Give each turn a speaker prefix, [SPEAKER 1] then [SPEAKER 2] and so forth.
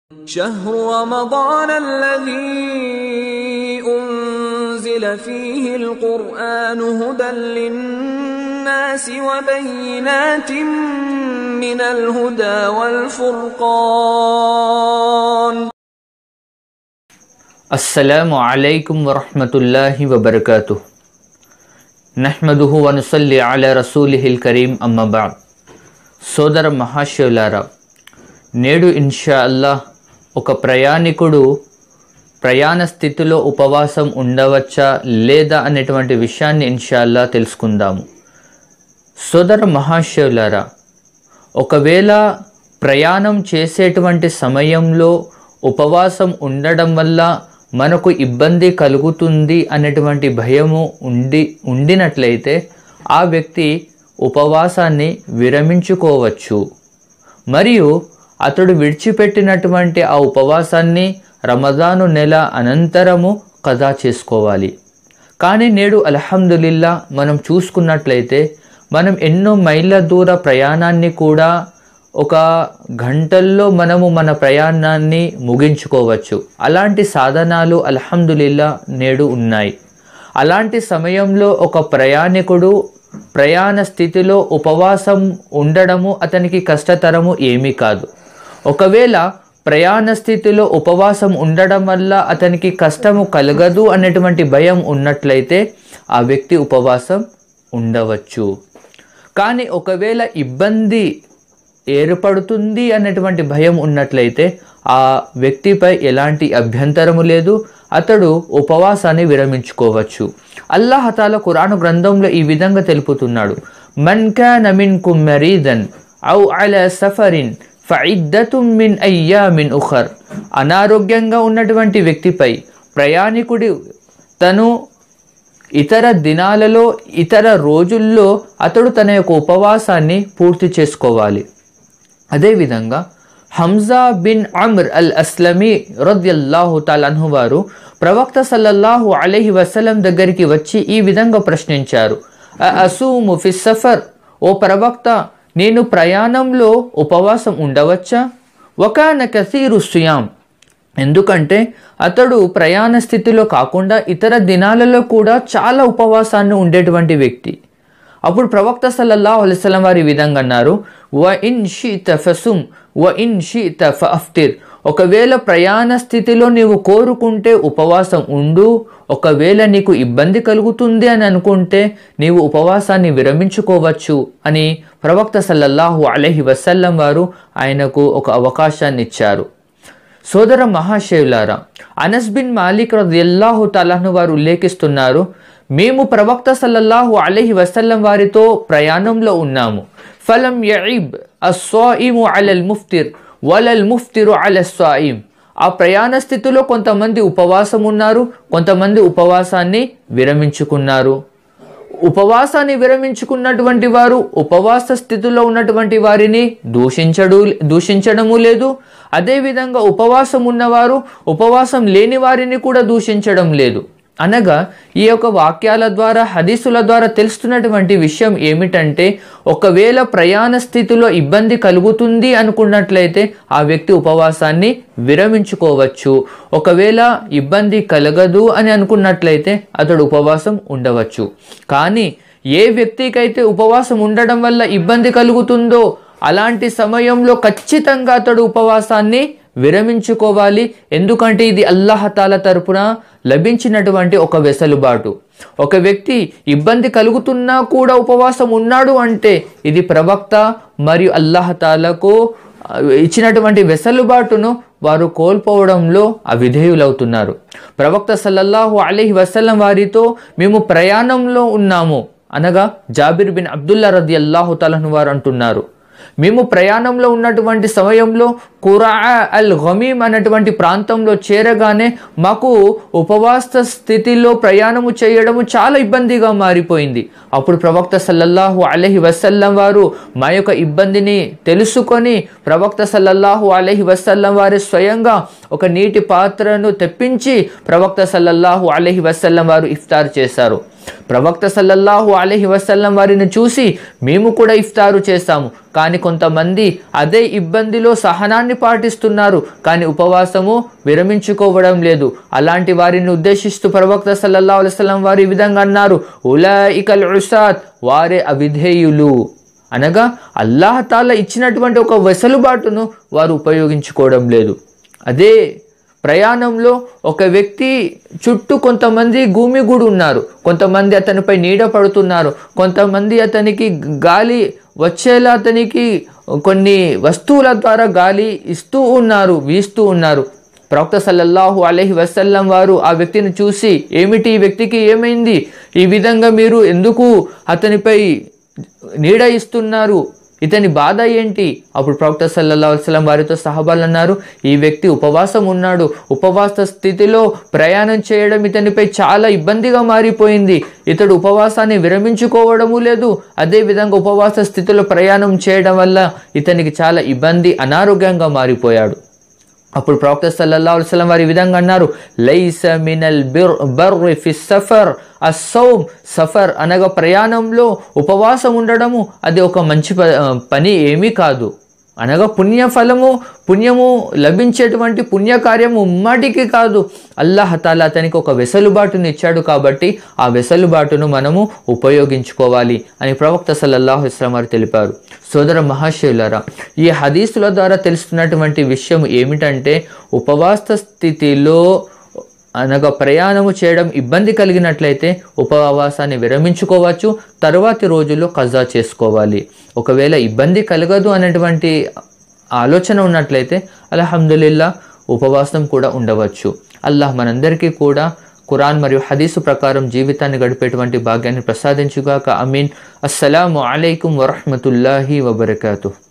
[SPEAKER 1] شهر رمضان الذي أنزل فيه القرآن هدى للناس وبينات من الهدى والفرقان
[SPEAKER 2] السلام عليكم ورحمة الله وبركاته నహ్మదుహు వనుసల్లి అలా రసూలిహిల్ కరీం అమ్మబాద్ సోదర మహాశివులారా నేడు ఇన్షా అల్లాహ్ ఒక ప్రయాణికుడు ప్రయాణ స్థితిలో ఉపవాసం ఉండవచ్చా లేదా అనేటువంటి విషయాన్ని ఇన్షా అల్లాహ్ తెలుసుకుందాము సోదర మహాశివులారా ఒకవేళ ప్రయాణం చేసేటువంటి సమయంలో ఉపవాసం ఉండడం వల్ల మనకు ఇబ్బంది కలుగుతుంది అనేటువంటి భయము ఉండి ఉండినట్లయితే ఆ వ్యక్తి ఉపవాసాన్ని విరమించుకోవచ్చు మరియు అతడు విడిచిపెట్టినటువంటి ఆ ఉపవాసాన్ని రమదాను నెల అనంతరము కదా చేసుకోవాలి కానీ నేడు అల్హమ్దులిల్లా మనం చూసుకున్నట్లయితే మనం ఎన్నో మైళ్ళ దూర ప్రయాణాన్ని కూడా ఒక గంటల్లో మనము మన ప్రయాణాన్ని ముగించుకోవచ్చు అలాంటి సాధనాలు అల్హమ్దులిల్లా నేడు ఉన్నాయి అలాంటి సమయంలో ఒక ప్రయాణికుడు ప్రయాణ స్థితిలో ఉపవాసం ఉండడము అతనికి కష్టతరము ఏమీ కాదు ఒకవేళ ప్రయాణ స్థితిలో ఉపవాసం ఉండడం వల్ల అతనికి కష్టము కలగదు అనేటువంటి భయం ఉన్నట్లయితే ఆ వ్యక్తి ఉపవాసం ఉండవచ్చు కానీ ఒకవేళ ఇబ్బంది ఏర్పడుతుంది అనేటువంటి భయం ఉన్నట్లయితే ఆ వ్యక్తిపై ఎలాంటి అభ్యంతరము లేదు అతడు ఉపవాసాన్ని విరమించుకోవచ్చు అల్లాహతాల ఖురాను గ్రంథంలో ఈ విధంగా తెలుపుతున్నాడు మన్ కాన మిన్కుమ్ మరీదన్ ఔ అలా సఫరిన్ ఫఇద్దతుం మిన్ అయ్యామిన్ ఉఖర్ అనారోగ్యంగా ఉన్నటువంటి వ్యక్తిపై ప్రయాణికుడి తను ఇతర దినాలలో ఇతర రోజుల్లో అతడు తన యొక్క ఉపవాసాన్ని పూర్తి చేసుకోవాలి అదేవిధంగా Hamza bin Amr al Aslami రద్యల్లాహు తాలన్హు వారు ప్రవక్త సల్లల్లాహు అలహి వసలం దగ్గరికి వచ్చి ఈ విధంగా ప్రశ్నించారు అసూము ఫి సఫర్ ఓ ప్రవక్త నేను ప్రయాణంలో ఉపవాసం ఉండవచ్చా వకాన కసీరు సుయాం ఎందుకంటే అతడు ప్రయాణ స్థితిలో కాకుండా ఇతర దినాలలో కూడా చాలా ఉపవాసాన్ని ఉండేటువంటి వ్యక్తి అప్పుడు ప్రవక్త సల్లల్లా అలైస్లం వారి విధంగా అన్నారు వ ఇన్ షీత ఫసుమ్ వ ఇన్ షీత ఫఫ్తిర్ ఒకవేళ ప్రయాణ స్థితిలో నీవు కోరుకుంటే ఉపవాసం ఉండు ఒకవేళ నీకు ఇబ్బంది కలుగుతుంది అని అనుకుంటే నీవు ఉపవాసాన్ని విరమించుకోవచ్చు అని ప్రవక్త సల్లల్లాహు అలహి వసల్లం వారు ఆయనకు ఒక అవకాశాన్ని ఇచ్చారు సోదర మహాశివులారా అనస్ బిన్ మాలిక్ రదియల్లాహు తలాహ్ను వారు ఉల్లేఖిస్తున్నారు మేము ప్రవక్త సల్లల్లాహు అలహి వసల్లం వారితో ప్రయాణంలో ఉన్నాము ఫలం యయిబ్ అస్వాయిము అలల్ ముఫ్తిర్ వలల్ ముఫ్తిరు అల స్వాయిం ఆ ప్రయాణ స్థితిలో కొంతమంది ఉపవాసం ఉన్నారు కొంతమంది ఉపవాసాన్ని విరమించుకున్నారు ఉపవాసాన్ని విరమించుకున్నటువంటి వారు ఉపవాస స్థితిలో ఉన్నటువంటి వారిని దూషించడు దూషించడము లేదు అదేవిధంగా ఉపవాసం ఉన్నవారు ఉపవాసం లేని వారిని కూడా దూషించడం లేదు అనగా ఈ యొక్క వాక్యాల ద్వారా హదీసుల ద్వారా తెలుస్తున్నటువంటి విషయం ఏమిటంటే ఒకవేళ ప్రయాణ స్థితిలో ఇబ్బంది కలుగుతుంది అనుకున్నట్లయితే ఆ వ్యక్తి ఉపవాసాన్ని విరమించుకోవచ్చు ఒకవేళ ఇబ్బంది కలగదు అని అనుకున్నట్లయితే అతడు ఉపవాసం ఉండవచ్చు కానీ ఏ వ్యక్తికైతే ఉపవాసం ఉండడం వల్ల ఇబ్బంది కలుగుతుందో అలాంటి సమయంలో ఖచ్చితంగా అతడు ఉపవాసాన్ని విరమించుకోవాలి ఎందుకంటే ఇది అల్లాహతాల తరపున లభించినటువంటి ఒక వెసలుబాటు ఒక వ్యక్తి ఇబ్బంది కలుగుతున్నా కూడా ఉపవాసం ఉన్నాడు అంటే ఇది ప్రవక్త మరియు అల్లాహతాలకు ఇచ్చినటువంటి వెసలుబాటును వారు కోల్పోవడంలో అవిధేయులవుతున్నారు ప్రవక్త సల్లల్లాహు అలీహి వసల్లం వారితో మేము ప్రయాణంలో ఉన్నాము అనగా జాబిర్ బిన్ అబ్దుల్లా రది అల్లాహు తలను వారు అంటున్నారు మేము ప్రయాణంలో ఉన్నటువంటి సమయంలో కురా అల్ గమీమ్ అన్నటువంటి ప్రాంతంలో చేరగానే మాకు ఉపవాస స్థితిలో ప్రయాణము చేయడము చాలా ఇబ్బందిగా మారిపోయింది అప్పుడు ప్రవక్త సల్లల్లాహు అలహి వసల్లం వారు మా యొక్క ఇబ్బందిని తెలుసుకొని ప్రవక్త సల్లల్లాహు అలహి వసల్లం వారు స్వయంగా ఒక నీటి పాత్రను తెప్పించి ప్రవక్త సల్లల్లాహు అలహి వసల్లం వారు ఇఫ్తార్ చేశారు ప్రవక్త సల్లల్లాహు అలహి వసల్లం వారిని చూసి మేము కూడా ఇఫ్తారు చేస్తాము కానీ కొంతమంది అదే ఇబ్బందిలో సహనాన్ని పాటిస్తున్నారు కానీ ఉపవాసము విరమించుకోవడం లేదు అలాంటి వారిని ఉద్దేశిస్తూ ప్రవక్త సల్లల్లా అలైవలం వారు ఈ విధంగా అన్నారు ఉలా ఇకల్ ఉసాద్ వారే అవిధేయులు అనగా అల్లాహతాల ఇచ్చినటువంటి ఒక వెసలుబాటును వారు ఉపయోగించుకోవడం లేదు అదే ప్రయాణంలో ఒక వ్యక్తి చుట్టూ కొంతమంది గూమిగూడు ఉన్నారు కొంతమంది అతనిపై నీడ పడుతున్నారు కొంతమంది అతనికి గాలి వచ్చేలా అతనికి కొన్ని వస్తువుల ద్వారా గాలి ఇస్తూ ఉన్నారు వీస్తూ ఉన్నారు ప్రవక్త సల్లల్లాహు అలహి వసల్లం వారు ఆ వ్యక్తిని చూసి ఏమిటి ఈ వ్యక్తికి ఏమైంది ఈ విధంగా మీరు ఎందుకు అతనిపై నీడ ఇస్తున్నారు ఇతని బాధ ఏంటి అప్పుడు ప్రవక్త సల్లల్లా వసలం వారితో సహబాలు అన్నారు ఈ వ్యక్తి ఉపవాసం ఉన్నాడు ఉపవాస స్థితిలో ప్రయాణం చేయడం ఇతనిపై చాలా ఇబ్బందిగా మారిపోయింది ఇతడు ఉపవాసాన్ని విరమించుకోవడము లేదు అదేవిధంగా ఉపవాస స్థితిలో ప్రయాణం చేయడం వల్ల ఇతనికి చాలా ఇబ్బంది అనారోగ్యంగా మారిపోయాడు అప్పుడు ప్రవక్త సల్లల్లా వసలం వారు ఈ విధంగా అన్నారు లైస మినల్ బిర్ బర్రి ఫి సఫర్ అసౌమ్ సఫర్ అనగా ప్రయాణంలో ఉపవాసం ఉండడము అది ఒక మంచి ప- పని ఏమీ కాదు అనగా పుణ్యఫలము పుణ్యము లభించేటువంటి పుణ్యకార్యము ఉమ్మటికి కాదు అల్లాహ్ తాలా అతనికి ఒక వెసలుబాటును ఇచ్చాడు కాబట్టి ఆ వెసలుబాటును మనము ఉపయోగించుకోవాలి అని ప్రవక్త సల్లల్లాహు ఇస్లాం వారు తెలిపారు సోదర మహాశయులరా ఈ హదీసుల ద్వారా తెలుస్తున్నటువంటి విషయం ఏమిటంటే ఉపవాస స్థితిలో అనగా ప్రయాణము చేయడం ఇబ్బంది కలిగినట్లయితే ఉపవాసాన్ని విరమించుకోవచ్చు తరువాతి రోజుల్లో కజా చేసుకోవాలి ఒకవేళ ఇబ్బంది కలగదు అనేటువంటి ఆలోచన ఉన్నట్లయితే అల్హమ్దులిల్లా ఉపవాసం కూడా ఉండవచ్చు అల్లాహ్ మనందరికీ కూడా ఖురాన్ మరియు హదీసు ప్రకారం జీవితాన్ని గడిపేటువంటి భాగ్యాన్ని ప్రసాదించుగాక అమీన్ అస్సలాము అలైకుం వరహమతుల్లాహి వబర్కాతు